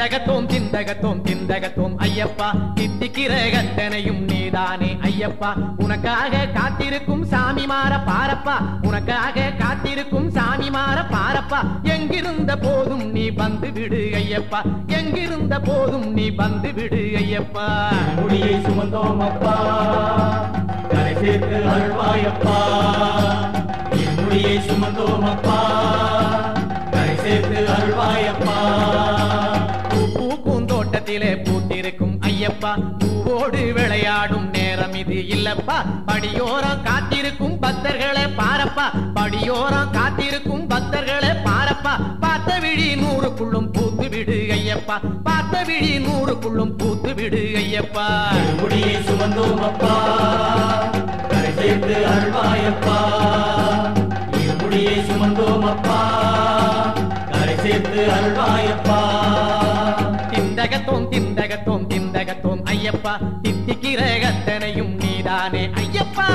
திண்டகத்தோம் திண்டகத்தோம் திண்டகத்தோம் ஐயப்பா தித்திக்கிற கத்தனையும் நீதானே ஐயப்பா உனக்காக காத்திருக்கும் சாமி மாற பாரப்பா உனக்காக காத்திருக்கும் சாமி மாற பாரப்பா எங்கிருந்த போதும் நீ வந்து விடு ஐயப்பா எங்கிருந்த போதும் நீ வந்து விடு ஐயப்பா முடியை சுமந்தோம் அப்பா கரை சேர்த்து அருள்வாயப்பா முடியை சுமந்தோம் அப்பா கரை சேர்த்து அருள்வாயப்பா பூ பூக்கும் தோட்டத்திலே பூத்திருக்கும் ஐயப்பா பூவோடு விளையாடும் நேரம் இது இல்லப்பா படியோரம் காத்திருக்கும் பக்தர்களே பாரப்பா படியோரம் காத்திருக்கும் பக்தர்களே பாரப்பா பார்த்த விழி நூறுக்குள்ளும் பூத்து விடு ஐயப்பா பார்த்த விழி நூறுக்குள்ளும் பூத்து விடு ஐயப்பா முடியை சுமந்தோம் அப்பா கரை சேர்த்து அருள்வாயப்பா முடியை சுமந்தோம் அப்பா கரை சேர்த்து அருள்வாயப்பா திண்டகத்தோம் திண்டகத்தோம் திண்டகத்தோம் ஐயப்பா தித்திக்கிற கத்தனையும் நீதானே ஐயப்பா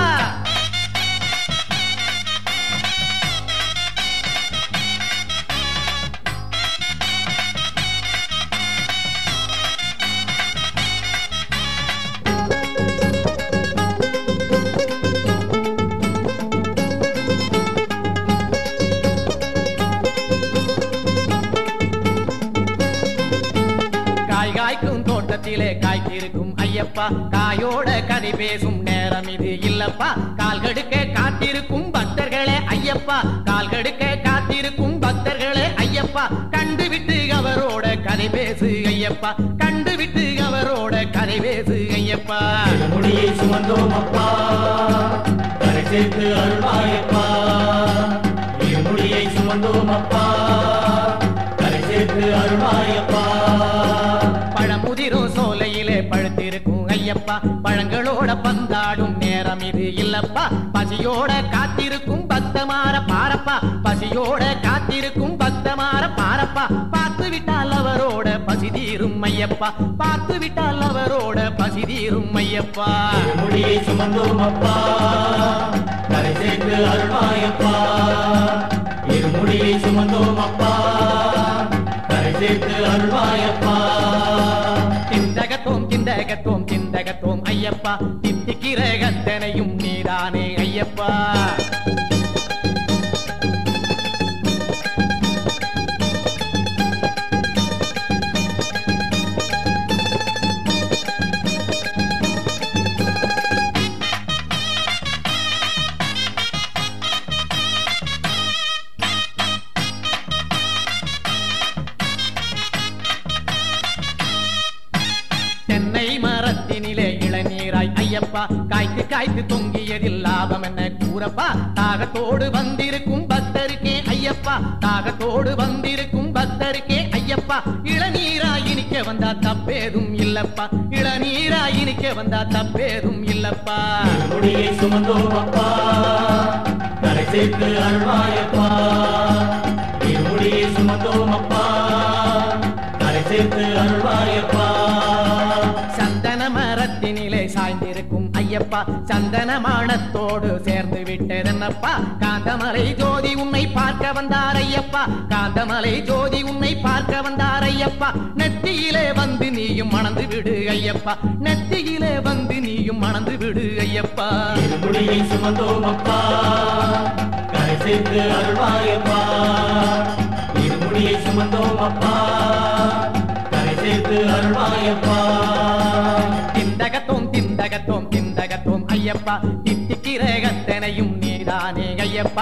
காய் காய்க்கும் தோட்டத்திலே காய்த்திருக்கும் ஐயப்பா காயோட கதை பேசும் நேரம் இது இல்லப்பா கால்கடுக்க காத்திருக்கும் பக்தர்களே ஐயப்பா கால்கடுக்க காத்திருக்கும் பக்தர்களே ஐயப்பா கண்டுவிட்டு அவரோட கதை பேசு ஐயப்பா கண்டுவிட்டு அவரோட கதை பேசு ஐயப்பா முடியை சுமந்தோம் அப்பா கரை சேர்த்து அருள்வாயப்பா முடியை சுமந்தோம் அப்பா கரை சேர்த்து அருள்வாயப்பா பழமுதிரும் சோலையிலே பழுத்திருக்கும் ஐயப்பா பழங்களோட பந்தாடும் நேரம் இது இல்லப்பா பசியோட காத்திருக்கும் பக்தமார பாரப்பா பசியோட காத்திருக்கும் பக்தமார பாரப்பா பார்த்து விட்டால் அவரோட பசி தீரும் ஐயப்பா பார்த்து விட்டால் அவரோட பசி தீரும் ஐயப்பா முடியை சுமந்தோம் அப்பா கரை சேர்த்து அருள்வாயப்பா இருமுடியை சுமந்தோம் அப்பா கரை சேர்த்து அருள்வாயப்பா திண்டகத்தோம் திண்டகத்தோம் திண்டகத்தோம் ஐயப்பா தித்திக்கிற கத்தனையும் நீதானே ஐயப்பா தென்னை மரத்தினிலே இளநீராய் ஐயப்பா காய்த்து காய்த்து தொங்கியதில் லாபம் என்ன கூறப்பா தாகத்தோடு வந்திருக்கும் பக்தருக்கே ஐயப்பா தாகத்தோடு வந்திருக்கும் பக்தருக்கே ஐயப்பா இளநீராய் இனிக்க வந்தா தப்பேதும் இல்லப்பா இளநீராய் இனிக்க வந்தா தப்பேதும் இல்லப்பா முடியை சுமந்தோம் அப்பா கரை சேர்த்து அருள்வாயப்பா இருமுடியை சுமந்தோம் அப்பா கரை சேர்த்து அருள்வாயப்பா சந்தன மரத்தினிலே சாய்ந்திருக்கும் ஐயப்பா சந்தன மானத்தோடு சேர்ந்து விட்டதென்னப்பா காந்தமலை ஜோதி உன்னை பார்க்க வந்தார் ஐயப்பா காந்தமலை ஜோதி உன்னை பார்க்க வந்தார் ஐயப்பா நெத்தியிலே வந்து நீயும் மணந்து விடு ஐயப்பா நெத்தியிலே வந்து நீயும் மணந்து விடு ஐயப்பா இருமுடியை சுமந்தோம் அப்பா கரை சேர்த்து அருள்வாயப்பா இருமுடியை சுமந்தோம் அப்பா கரை சேர்த்து அருள்வாயப்பா திண்டகத்தோம் திண்டகத்தோம் திண்டகத்தோம் ஐயப்பா தித்திக்கிற கத்தனையும் நீதானே ஐயப்பா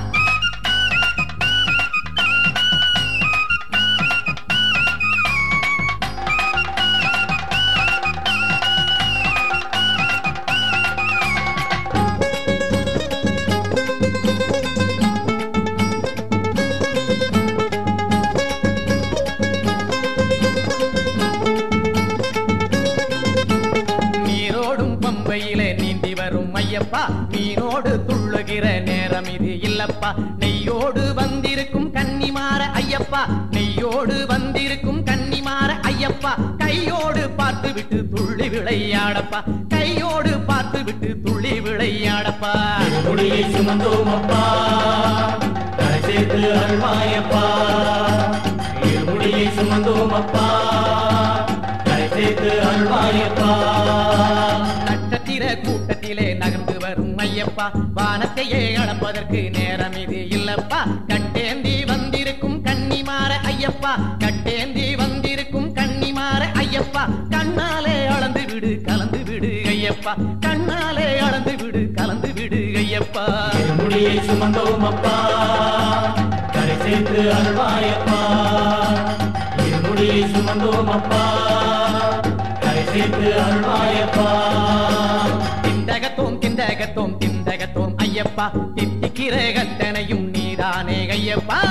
நீரோடும் பம்பையிலே நீந்தி வரும் ஐயப்பா மீனோடு துள்ளுகிற நேரம் இது இல்லப்பா நெய்யோடு வந்திருக்கும் கன்னிமார ஐயப்பா நெய்யோடு வந்திருக்கும் கன்னிமார ஐயப்பா கையோடு பார்த்து விட்டு துள்ளி விளையாடப்பா கையோடு பார்த்து விட்டு துள்ளி விளையாடப்பா முடியை சுமந்தோம் அப்பா கரை சேர்த்து அருள்வாயப்பா இருமுடியை இருமுடியை சுமந்தோம் அப்பா கரை சேர்த்து அருள்வாயப்பா நட்சத்திர கூட்டத்திலே நகர்ந்து வரும் ஐயப்பா வானத்தையே அளப்பதற்கு நேரம் இது இல்லப்பா கட்டேந்தி வந்திருக்கும் கன்னிமார ஐயப்பா கட்டேந்தி வந்திருக்கும் கன்னிமார ஐயப்பா கண்ணாலே அளந்து விடு கலந்து விடு ஐயப்பா கண்ணாலே அளந்து விடு கலந்து விடு ஐயப்பா இருமுடியை சுமந்தோம் அப்பா கரை சேர்த்து அருள்வாயப்பா இருமுடியை சுமந்தோம் அப்பா கரை சேர்த்து அருள்வாயப்பா திண்டகத்தோம் திண்டகத்தோம் திண்டகத்தோம் ஐயப்பா தித்திக்கிற கத்தனையும் நீதானே ஐயப்பா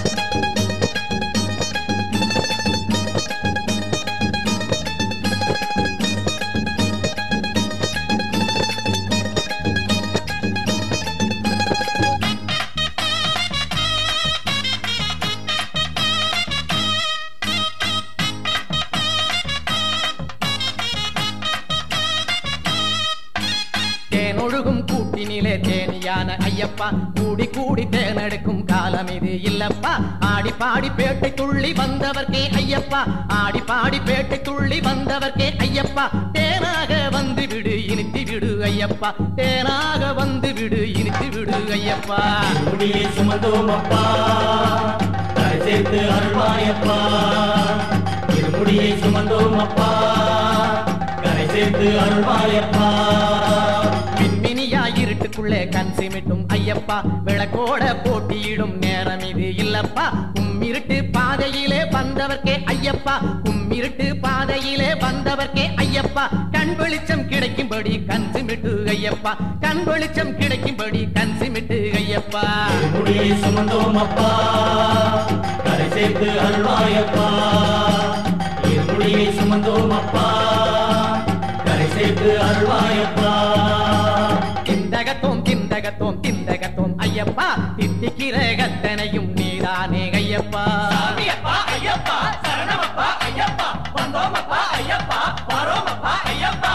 தேனொழுகும் கூட்டினிலே தேனியான ஐயப்பா கூடி கூடி தேனெடுக்கும் காலம் இது இல்லப்பா ஆடி பாடி பேட்டை துள்ளி வந்தவர்க்கே ஐயப்பா ஆடி பாடி பேட்டை துள்ளி வந்தவர்க்கே ஐயப்பா தேனாக வந்து விடு இனித்து விடு ஐயப்பா தேனாக வந்து விடு இனித்து விடு ஐயப்பா இருமுடியை சுமந்தோம் அப்பா கரை சேர்த்து அருள்வாயப்பா இருமுடியை சுமந்தோம் அப்பா கரை சேர்த்து அருள்வாயப்பா மின்மினியா இருட்டுக்குள்ளே கண் சிமிட்டும் ஐயப்பா விளக்கோட போட்டியிடும் நேரம் இது இல்லப்பா கும்மிருட்டு பாதையிலே வந்தவர்க்கே ஐயப்பா கும்மிருட்டு பாதையிலே வந்தவர்க்கே ஐயப்பா கண் வெளிச்சம் கிடைக்கும்படி கண் சிமிட்டு ஐயப்பா கண் வெளிச்சம் கிடைக்கும்படி கண் சிமிட்டு ஐயப்பா இருமுடியை சுமந்தோம் அப்பா கரை சேர்த்து அருள்வாயப்பா இருமுடியை சுமந்தோம் அப்பா கரை சேர்த்து அருள்வாயப்பா திண்டகத்தோம் திண்டகத்தோம் திண்டகத்தோம் ஐயப்பா தித்திக்கிற கத்தனையும் நீதானே ஐயப்பா ஐயப்பா ஐயப்பா சரணமப்பா ஐயப்பா வந்தோமப்பா ஐயப்பா வரோமப்பா ஐயப்பா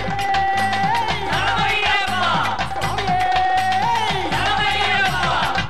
சரணமையப்பா சரணமையப்பா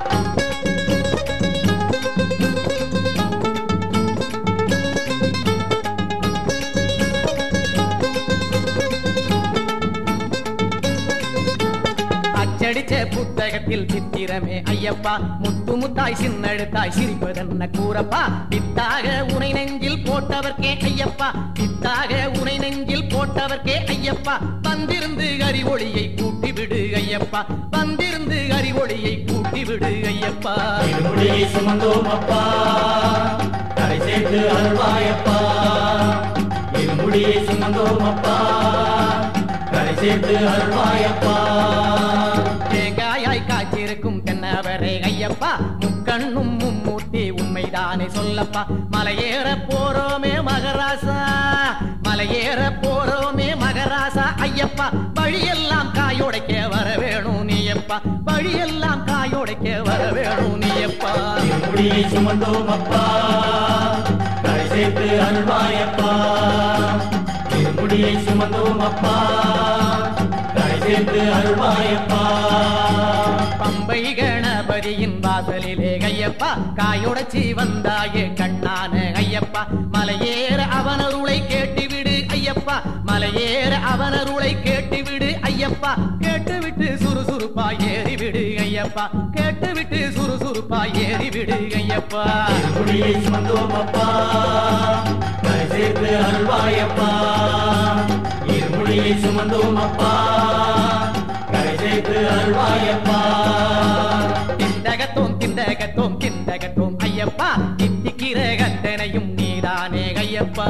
அச்சடிச்ச புத்தகத்தில் சித்திரமே ஐயப்பா முத்து முத்தாய் சின்னெழுத்தாய் சிரிப்பதென்ன கூறப்பா வித்தாக உனை நெஞ்சில் போட்டவர்க்கே ஐயப்பா வித்தாக உனை நெஞ்சில் போட்டவர்க்கே ஐயப்பா வந்திருந்து அறிவொளியை கூட்டி விடு ஐயப்பா வந்திருந்து அறிவொளியை கூட்டி விடு ஐயப்பா இருமுடியை சுமந்தோம் அப்பா கரை சேர்த்து அருள்வாயப்பா இருமுடியை சுமந்தோம் அப்பா கரை சேர்த்து அருள்வாயப்பா தேங்காயாய் காய்ச்சிருக்கும் தென்னவரே ஐயப்பா முக்கண்ணும் மும்மூர்த்தி உண்மைதானே சொல்லப்பா மலையேற போறோமே மகராசா மலையேற போறோமே மகராசா ஐயப்பா வழியெல்லாம் காயோடைக்க வர வேணும் நீயப்பா வழியெல்லாம் காயோடைக்க வர வேணும் நீயப்பா இருமுடியை சுமந்தோம் அப்பா கரை சேர்த்து அருள்வாயப்பா இருமுடியை சுமந்தோம் அப்பா கரை சேர்த்து அருள்வாயப்பா பம்பை கணபதியின் வாசலிலே ஐயப்பா காயுடைச்சி வந்தாயே கண்ணான ஐயப்பா மலையேற அவனருளை கேட்டுவிடு ஐயப்பா மலையேற அவனருளை கேட்டுவிடு ஐயப்பா கேட்டுவிட்டு சுறுசுறுப்பா ஏறிவிடு ஐயப்பா கேட்டுவிட்டு சுறுசுறுப்பா ஏறிவிடு ஐயப்பா இருமுடியை சுமந்தோம் அப்பா கரை சேர்த்து அருள்வாயப்பா இருமுடியை சுமந்தோம் அப்பா கரை சேர்த்து அருள்வாயப்பா திண்டகத்தோம் திண்டகத்தோம் திண்டகத்தோம் ஐயப்பா தித்திக்கிற கத்தனையும் நீதானே ஐயப்பா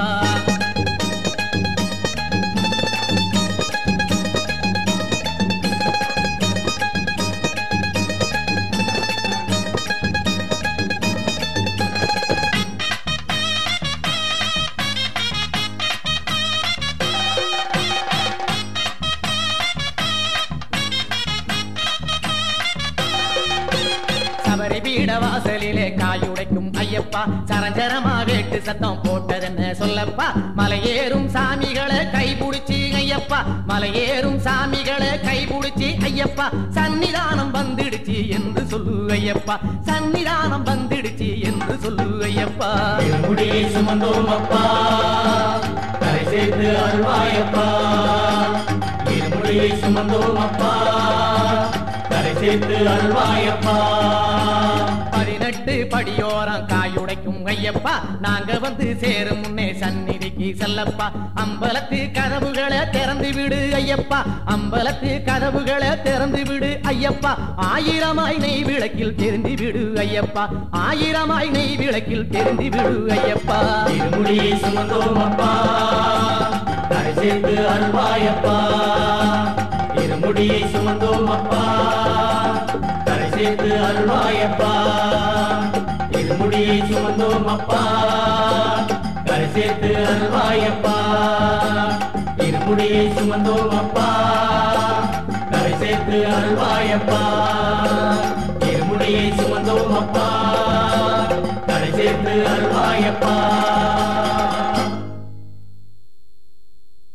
சபரி பீட வாசலிலே காயுடைக்கும் ஐயப்பா சரஞ்சரமா வேட்டு சத்தம் போட்டதென்ன சொல்லப்பா மலையேறும் சாமிகளை கைபிடிச்சு ஐயப்பா மலையேறும் சாமிகளை கைபிடிச்சு ஐயப்பா சன்னிதானம் வந்துடுச்சு என்று சொல்லு ஐயப்பா சன்னிதானம் வந்துடுச்சு என்று வந்து சொல்லு ஐயப்பா இருமுடியை சுமந்தோம் அப்பா கரை சேர்த்து அருள்வாயப்பா இருமுடியை சுமந்தோம் அப்பா கரை சேர்த்து அருள்வாயப்பா பதினெட்டு படியோரம் காயுடைக்கும் ஐயப்பா நாங்க வந்து சேரும் முன்னே சந்நிதிக்கு செல்லப்பா அம்பலத்து கதவுகளை திறந்து விடு ஐயப்பா அம்பலத்து கதவுகளை திறந்து விடு ஐயப்பா ஆயிரமாய் நெய் விளக்கில் தெரிந்து விடு ஐயப்பா ஆயிரமாய் நெய் விளக்கில் தெரிந்து விடு ஐயப்பா இருமுடியை சுமந்தோம் அப்பா கரை சேர்த்து அருள்வாயப்பா இருமுடியை சுமந்தோம் அப்பா கரை சேர்த்து அருள்வாயப்பா இருமுடியை சுமந்தோம் அப்பா கரை சேர்த்து அருள்வாயப்பா இருமுடியை சுமந்தோம் அப்பா கரை சேர்த்து அருள்வாயப்பா இருமுடியை சுமந்தோம் அப்பா கரை சேர்த்து அருள்வாயப்பா